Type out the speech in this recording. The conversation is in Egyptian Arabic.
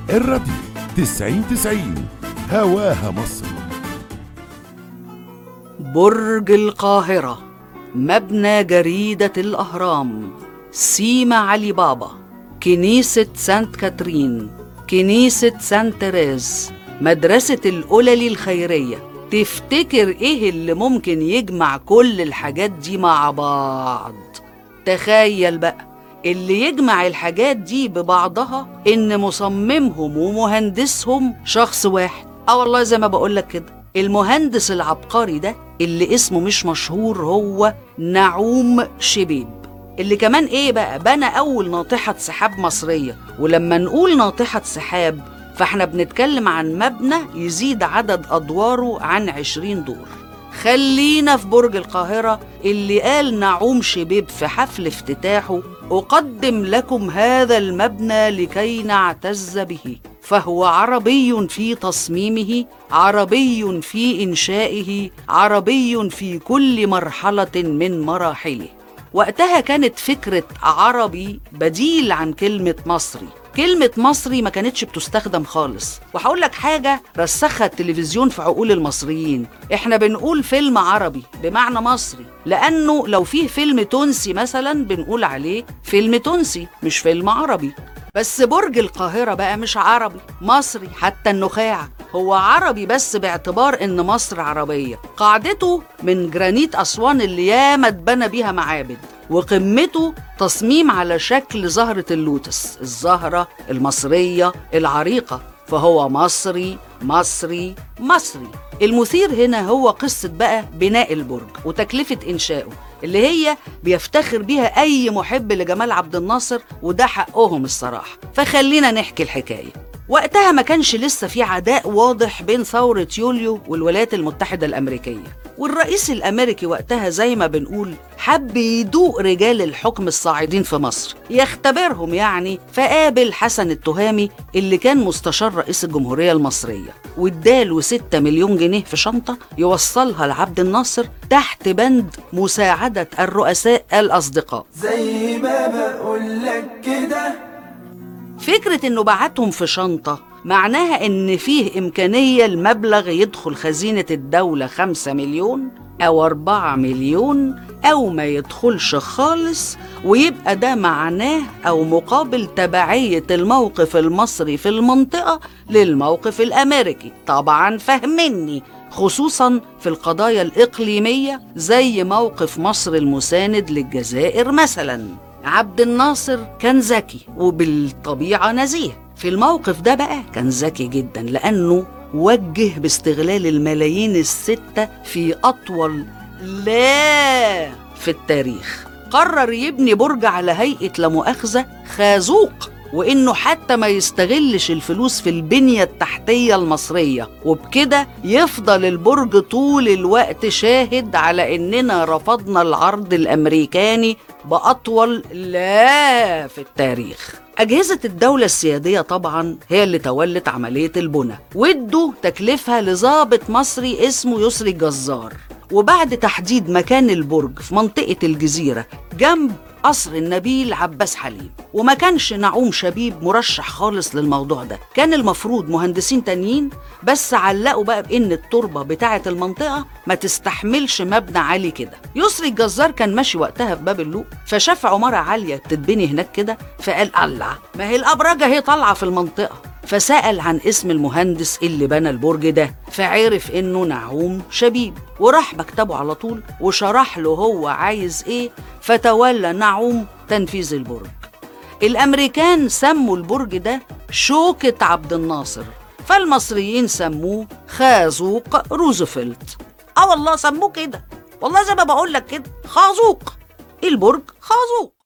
الراديو تسعين تسعين هواها مصر برج القاهرة مبنى جريدة الأهرام سيما علي بابا كنيسة سانت كاترين كنيسة سانت تيريز مدرسة القلل الخيرية تفتكر ايه اللي ممكن يجمع كل الحاجات دي مع بعض تخيل بقى اللي يجمع الحاجات دي ببعضها ان مصممهم ومهندسهم شخص واحد اه والله زي ما بقولك كده المهندس العبقري ده اللي اسمه مش مشهور هو نعوم شبيب اللي كمان ايه بقى بنى اول ناطحة سحاب مصرية ولما نقول ناطحة سحاب فاحنا بنتكلم عن مبنى يزيد عدد ادواره عن 20 دور خلينا في برج القاهرة اللي قال نعوم شبيب في حفل افتتاحه أقدم لكم هذا المبنى لكي نعتز به فهو عربي في تصميمه عربي في إنشائه عربي في كل مرحلة من مراحله وقتها كانت فكرة عربي بديل عن كلمة مصري كلمة مصري ما كانتش بتستخدم خالص وهقول لك حاجة رسخها التلفزيون في عقول المصريين احنا بنقول فيلم عربي بمعنى مصري لأنه لو فيه فيلم تونسي مثلا بنقول عليه فيلم تونسي مش فيلم عربي بس برج القاهرة بقى مش عربي مصري حتى النخاع هو عربي بس باعتبار ان مصر عربية قاعدته من جرانيت أسوان اللي ياما اتبنى بيها معابد وقمته تصميم على شكل زهرة اللوتس الزهرة المصرية العريقة فهو مصري مصري مصري المثير هنا هو قصة بقى بناء البرج وتكلفة إنشائه اللي هي بيفتخر بيها أي محب لجمال عبد الناصر وده حقهم الصراحة فخلينا نحكي الحكاية وقتها ما كانش لسه في عداء واضح بين ثورة يوليو والولايات المتحدة الأمريكية والرئيس الأمريكي وقتها زي ما بنقول حب يدوق رجال الحكم الصاعدين في مصر يختبرهم يعني فقابل حسن التهامي اللي كان مستشار رئيس الجمهورية المصرية واداله 6 مليون جنيه في شنطة يوصلها لعبد الناصر تحت بند مساعدة الرؤساء الأصدقاء زي ما بقولك كده فكرة إنه بعتهم في شنطة معناها إن فيه إمكانية المبلغ يدخل خزينة الدولة خمسة مليون أو أربعة مليون أو ما يدخلش خالص ويبقى ده معناه أو مقابل تبعية الموقف المصري في المنطقة للموقف الأمريكي طبعا فهمني خصوصا في القضايا الإقليمية زي موقف مصر المساند للجزائر مثلاً عبد الناصر كان ذكي وبالطبيعة نزيه في الموقف ده بقى كان ذكي جدا لأنه وجه باستغلال الملايين الستة في أطول لا في التاريخ قرر يبني برج على هيئة لا مؤاخذة خازوق وإنه حتى ما يستغلش الفلوس في البنية التحتية المصرية وبكده يفضل البرج طول الوقت شاهد على إننا رفضنا العرض الأمريكاني بأطول لا في التاريخ أجهزة الدولة السيادية طبعا هي اللي تولت عملية البنى وادوا تكلفها لظابط مصري اسمه يسري الجزار وبعد تحديد مكان البرج في منطقة الجزيرة جنب قصر النبيل عباس حليم وما كانش نعوم شبيب مرشح خالص للموضوع ده كان المفروض مهندسين تانيين بس علقوا بقى بان التربه بتاعه المنطقه ما تستحملش مبنى عالي كده يسري الجزار كان ماشي وقتها في باب اللوق فشاف عماره عاليه بتتبني هناك كده فقال الله ما هي الابراج اهي طالعه في المنطقه فسأل عن اسم المهندس اللي بنى البرج ده فعرف انه نعوم شبيب وراح مكتبه على طول وشرح له هو عايز ايه فتولى نعوم تنفيذ البرج الامريكان سموا البرج ده شوكة عبد الناصر فالمصريين سموه خازوق روزفلت اه والله سموه كده والله زي ما بقول لك كده خازوق البرج خازوق